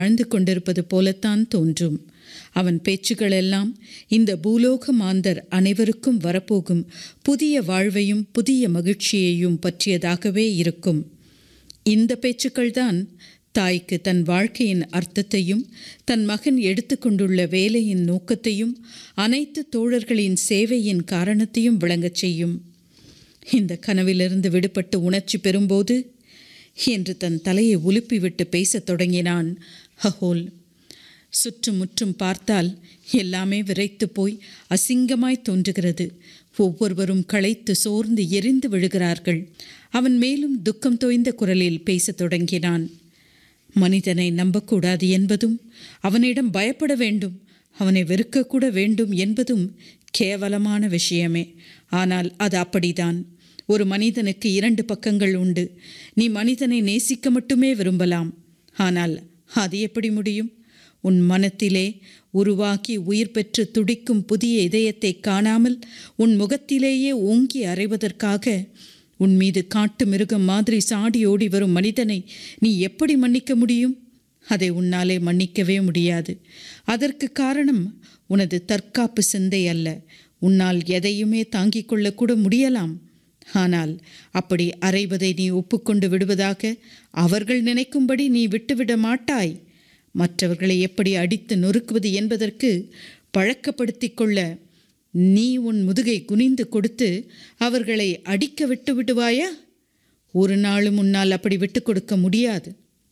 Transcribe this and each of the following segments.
வாழ்ந்து கொண்டிருப்பது போலத்தான் தோன்றும் அவன் பேச்சுகளெல்லாம் இந்த பூலோக மாந்தர் அனைவருக்கும் வரப்போகும் புதிய வாழ்வையும் புதிய மகிழ்ச்சியையும் பற்றியதாகவே இருக்கும் இந்த பேச்சுக்கள்தான் தாய்க்கு தன் வாழ்க்கையின் அர்த்தத்தையும் தன் மகன் எடுத்துக்கொண்டுள்ள வேலையின் நோக்கத்தையும் அனைத்து தோழர்களின் சேவையின் காரணத்தையும் விளங்கச் செய்யும் இந்த கனவிலிருந்து விடுபட்டு உணர்ச்சி பெறும்போது என்று தன் தலையை உலுப்பிவிட்டு பேசத் தொடங்கினான் ஹஹோல் சுற்றும் முற்றும் பார்த்தால் எல்லாமே விரைத்து போய் அசிங்கமாய் தோன்றுகிறது ஒவ்வொருவரும் களைத்து சோர்ந்து எரிந்து விழுகிறார்கள் அவன் மேலும் துக்கம் தோய்ந்த குரலில் பேசத் தொடங்கினான் மனிதனை நம்பக்கூடாது என்பதும் அவனிடம் பயப்பட வேண்டும் அவனை வெறுக்கக்கூட வேண்டும் என்பதும் கேவலமான விஷயமே ஆனால் அது அப்படிதான் ஒரு மனிதனுக்கு இரண்டு பக்கங்கள் உண்டு நீ மனிதனை நேசிக்க மட்டுமே விரும்பலாம் ஆனால் அது எப்படி முடியும் உன் மனத்திலே உருவாக்கி உயிர் பெற்று துடிக்கும் புதிய இதயத்தை காணாமல் உன் முகத்திலேயே ஓங்கி அறைவதற்காக உன் மீது காட்டு மிருகம் மாதிரி சாடி ஓடி வரும் மனிதனை நீ எப்படி மன்னிக்க முடியும் அதை உன்னாலே மன்னிக்கவே முடியாது அதற்கு காரணம் உனது தற்காப்பு சிந்தை அல்ல உன்னால் எதையுமே தாங்கிக் கொள்ளக்கூட முடியலாம் ஆனால் அப்படி அறைவதை நீ ஒப்புக்கொண்டு விடுவதாக அவர்கள் நினைக்கும்படி நீ விட்டுவிட மாட்டாய் மற்றவர்களை எப்படி அடித்து நொறுக்குவது என்பதற்கு பழக்கப்படுத்திக் கொள்ள நீ உன் முதுகை குனிந்து கொடுத்து அவர்களை அடிக்க விட்டு விடுவாயா ஒரு நாளும் உன்னால் அப்படி விட்டு கொடுக்க முடியாது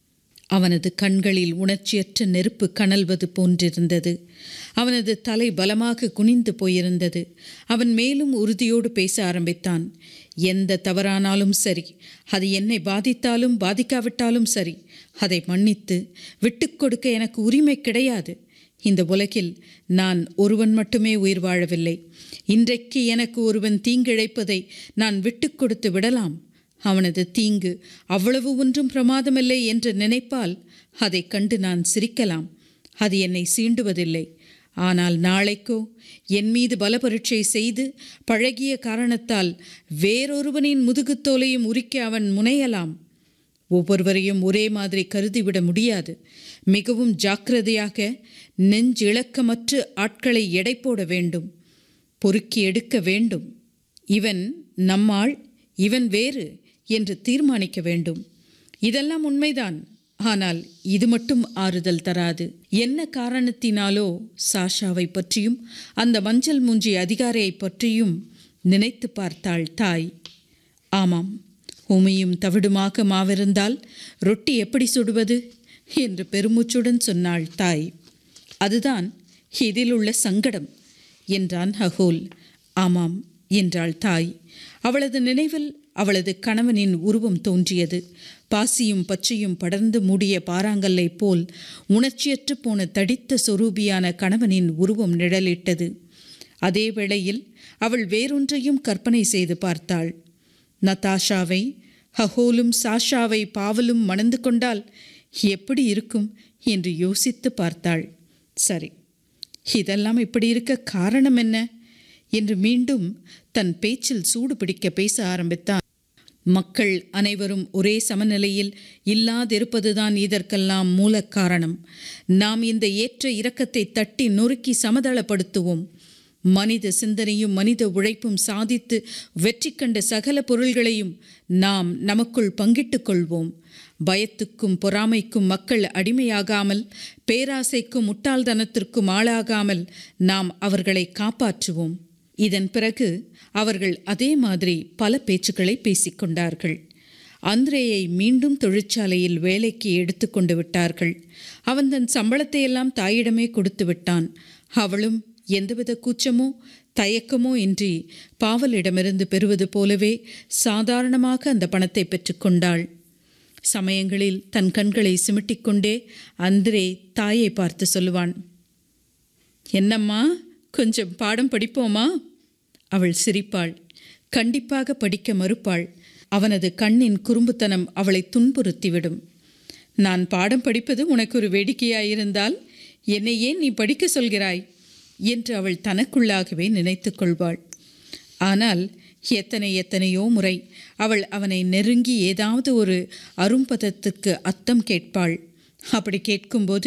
அவனது கண்களில் உணர்ச்சியற்ற நெருப்பு கனல்வது போன்றிருந்தது அவனது தலை பலமாக குனிந்து போயிருந்தது அவன் மேலும் உறுதியோடு பேச ஆரம்பித்தான் எந்த தவறானாலும் சரி அது என்னை பாதித்தாலும் பாதிக்காவிட்டாலும் சரி அதை மன்னித்து விட்டுக் கொடுக்க எனக்கு உரிமை கிடையாது இந்த உலகில் நான் ஒருவன் மட்டுமே உயிர் வாழவில்லை இன்றைக்கு எனக்கு ஒருவன் தீங்கிழைப்பதை நான் விட்டுக் கொடுத்து விடலாம் அவனது தீங்கு அவ்வளவு ஒன்றும் பிரமாதமில்லை என்று நினைப்பால் அதைக் கண்டு நான் சிரிக்கலாம் அது என்னை சீண்டுவதில்லை ஆனால் நாளைக்கோ என் மீது பலபரீட்சை செய்து பழகிய காரணத்தால் வேறொருவனின் முதுகுத்தோலையும் உரிக்க அவன் முனையலாம் ஒவ்வொருவரையும் ஒரே மாதிரி கருதிவிட முடியாது மிகவும் ஜாக்கிரதையாக நெஞ்சிழக்கமற்று ஆட்களை எடை போட வேண்டும் பொறுக்கி எடுக்க வேண்டும் இவன் நம்மாள் இவன் வேறு என்று தீர்மானிக்க வேண்டும் இதெல்லாம் உண்மைதான் ஆனால் இது மட்டும் ஆறுதல் தராது என்ன காரணத்தினாலோ சாஷாவை பற்றியும் அந்த மஞ்சள் மூஞ்சி அதிகாரியை பற்றியும் நினைத்து பார்த்தாள் தாய் ஆமாம் உமையும் தவிடுமாக மாவிருந்தால் ரொட்டி எப்படி சுடுவது என்று பெருமூச்சுடன் சொன்னாள் தாய் அதுதான் இதில் உள்ள சங்கடம் என்றான் ஹகோல் ஆமாம் என்றாள் தாய் அவளது நினைவில் அவளது கணவனின் உருவம் தோன்றியது பாசியும் பச்சையும் படர்ந்து மூடிய பாறாங்கல்லை போல் உணர்ச்சியற்று போன தடித்த சொரூபியான கணவனின் உருவம் நிழலிட்டது அதே வேளையில் அவள் வேறொன்றையும் கற்பனை செய்து பார்த்தாள் நதாஷாவை ஹஹோலும் சாஷாவை பாவலும் மணந்து கொண்டால் எப்படி இருக்கும் என்று யோசித்து பார்த்தாள் சரி இதெல்லாம் இப்படி இருக்க காரணம் என்ன என்று மீண்டும் தன் பேச்சில் சூடு பிடிக்க பேச ஆரம்பித்தான் மக்கள் அனைவரும் ஒரே சமநிலையில் இல்லாதிருப்பதுதான் இதற்கெல்லாம் மூல காரணம் நாம் இந்த ஏற்ற இரக்கத்தை தட்டி நொறுக்கி சமதளப்படுத்துவோம் மனித சிந்தனையும் மனித உழைப்பும் சாதித்து வெற்றி கண்ட சகல பொருள்களையும் நாம் நமக்குள் பங்கிட்டுக் கொள்வோம் பயத்துக்கும் பொறாமைக்கும் மக்கள் அடிமையாகாமல் பேராசைக்கும் முட்டாள்தனத்திற்கும் ஆளாகாமல் நாம் அவர்களை காப்பாற்றுவோம் இதன் பிறகு அவர்கள் அதே மாதிரி பல பேச்சுக்களை பேசிக்கொண்டார்கள் அந்திரேயை மீண்டும் தொழிற்சாலையில் வேலைக்கு எடுத்துக்கொண்டு விட்டார்கள் அவன் தன் சம்பளத்தை எல்லாம் தாயிடமே கொடுத்து விட்டான் அவளும் எந்தவித கூச்சமோ தயக்கமோ இன்றி பாவலிடமிருந்து பெறுவது போலவே சாதாரணமாக அந்த பணத்தை பெற்றுக்கொண்டாள் சமயங்களில் தன் கண்களை சிமிட்டிக்கொண்டே அந்திரே தாயை பார்த்து சொல்லுவான் என்னம்மா கொஞ்சம் பாடம் படிப்போமா அவள் சிரிப்பாள் கண்டிப்பாக படிக்க மறுப்பாள் அவனது கண்ணின் குறும்புத்தனம் அவளை துன்புறுத்திவிடும் நான் பாடம் படிப்பது உனக்கு ஒரு வேடிக்கையாயிருந்தால் என்னை ஏன் நீ படிக்க சொல்கிறாய் என்று அவள் தனக்குள்ளாகவே நினைத்து கொள்வாள் ஆனால் எத்தனை எத்தனையோ முறை அவள் அவனை நெருங்கி ஏதாவது ஒரு அரும்பதத்துக்கு அர்த்தம் கேட்பாள் அப்படி கேட்கும்போது